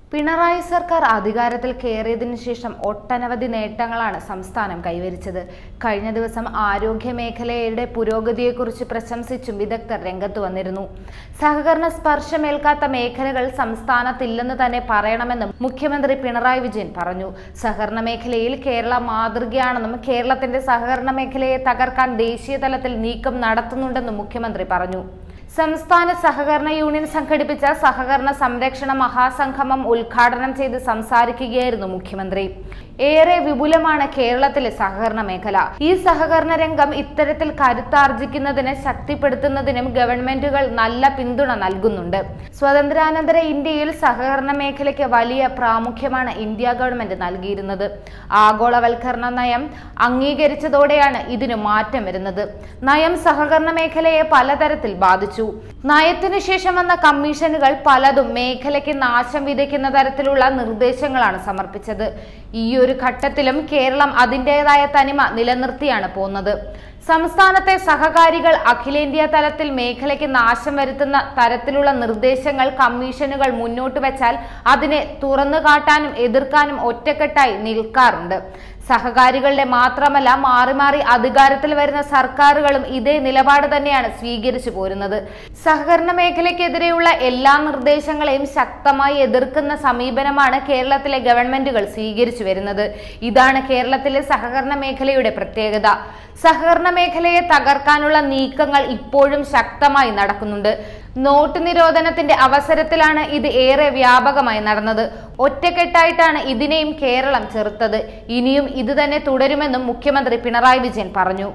പിണറായി സർക്കാർ അധികാരത്തിൽ കയറിയതിനു ശേഷം ഒട്ടനവധി നേട്ടങ്ങളാണ് സംസ്ഥാനം കൈവരിച്ചത് കഴിഞ്ഞ ദിവസം ആരോഗ്യ മേഖലയുടെ പുരോഗതിയെക്കുറിച്ച് പ്രശംസിച്ചും വിദഗ്ധർ രംഗത്ത് വന്നിരുന്നു സഹകരണ സ്പർശമേൽക്കാത്ത മേഖലകൾ സംസ്ഥാനത്തില്ലെന്ന് തന്നെ പറയണമെന്നും മുഖ്യമന്ത്രി പിണറായി വിജയൻ പറഞ്ഞു സഹകരണ മേഖലയിൽ കേരള മാതൃകയാണെന്നും കേരളത്തിന്റെ സഹകരണ മേഖലയെ തകർക്കാൻ ദേശീയ തലത്തിൽ നീക്കം നടത്തുന്നുണ്ടെന്നും മുഖ്യമന്ത്രി പറഞ്ഞു സംസ്ഥാന സഹകരണ യൂണിയൻ സംഘടിപ്പിച്ച സഹകരണ സംരക്ഷണ മഹാസംഗമം ഉദ്ഘാടനം ചെയ്ത് സംസാരിക്കുകയായിരുന്നു മുഖ്യമന്ത്രി ഏറെ വിപുലമാണ് കേരളത്തിലെ സഹകരണ മേഖല ഈ സഹകരണ രംഗം ഇത്തരത്തിൽ കരുത്താർജിക്കുന്നതിന് ശക്തിപ്പെടുത്തുന്നതിനും ഗവൺമെന്റുകൾ നല്ല പിന്തുണ നൽകുന്നുണ്ട് സ്വതന്ത്രാനന്തര ഇന്ത്യയിൽ സഹകരണ മേഖലയ്ക്ക് വലിയ പ്രാമുഖ്യമാണ് ഇന്ത്യ ഗവൺമെന്റ് നൽകിയിരുന്നത് ആഗോളവൽക്കരണ നയം അംഗീകരിച്ചതോടെയാണ് ഇതിന് മാറ്റം വരുന്നത് നയം സഹകരണ മേഖലയെ പലതരത്തിൽ ബാധിച്ചു നയത്തിനു ശേഷം വന്ന കമ്മീഷനുകൾ പലതും മേഖലയ്ക്ക് നാശം വിതയ്ക്കുന്ന തരത്തിലുള്ള നിർദ്ദേശങ്ങളാണ് സമർപ്പിച്ചത് ഈ ഒരു ഘട്ടത്തിലും കേരളം അതിൻ്റെതായ തനിമ നിലനിർത്തിയാണ് പോകുന്നത് സംസ്ഥാനത്തെ സഹകാരികൾ അഖിലേന്ത്യാ തലത്തിൽ മേഖലയ്ക്ക് നാശം വരുത്തുന്ന തരത്തിലുള്ള നിർദ്ദേശങ്ങൾ കമ്മീഷനുകൾ മുന്നോട്ട് വെച്ചാൽ അതിനെ തുറന്നു കാട്ടാനും എതിർക്കാനും ഒറ്റക്കെട്ടായി നിൽക്കാറുണ്ട് സഹകാരികളുടെ മാത്രമല്ല മാറി മാറി അധികാരത്തിൽ വരുന്ന സർക്കാരുകളും ഇതേ നിലപാട് തന്നെയാണ് സ്വീകരിച്ചു പോരുന്നത് സഹകരണ മേഖലയ്ക്കെതിരെയുള്ള എല്ലാ നിർദ്ദേശങ്ങളെയും ശക്തമായി എതിർക്കുന്ന സമീപനമാണ് കേരളത്തിലെ ഗവൺമെന്റുകൾ സ്വീകരിച്ചു വരുന്നത് ഇതാണ് കേരളത്തിലെ സഹകരണ മേഖലയുടെ പ്രത്യേകത സഹകരണ മേഖലയെ തകർക്കാനുള്ള നീക്കങ്ങൾ ഇപ്പോഴും ശക്തമായി നടക്കുന്നുണ്ട് നോട്ട് നിരോധനത്തിന്റെ അവസരത്തിലാണ് ഇത് ഏറെ വ്യാപകമായി നടന്നത് ഒറ്റക്കെട്ടായിട്ടാണ് ഇതിനെയും കേരളം ചെറുത്തത് ഇനിയും ഇത് തന്നെ തുടരുമെന്നും മുഖ്യമന്ത്രി പിണറായി വിജയൻ പറഞ്ഞു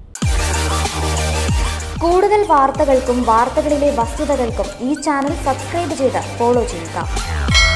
കൂടുതൽ വാർത്തകൾക്കും വാർത്തകളിലെ വസ്തുതകൾക്കും ഈ ചാനൽ സബ്സ്ക്രൈബ് ചെയ്ത് ഫോളോ ചെയ്യുക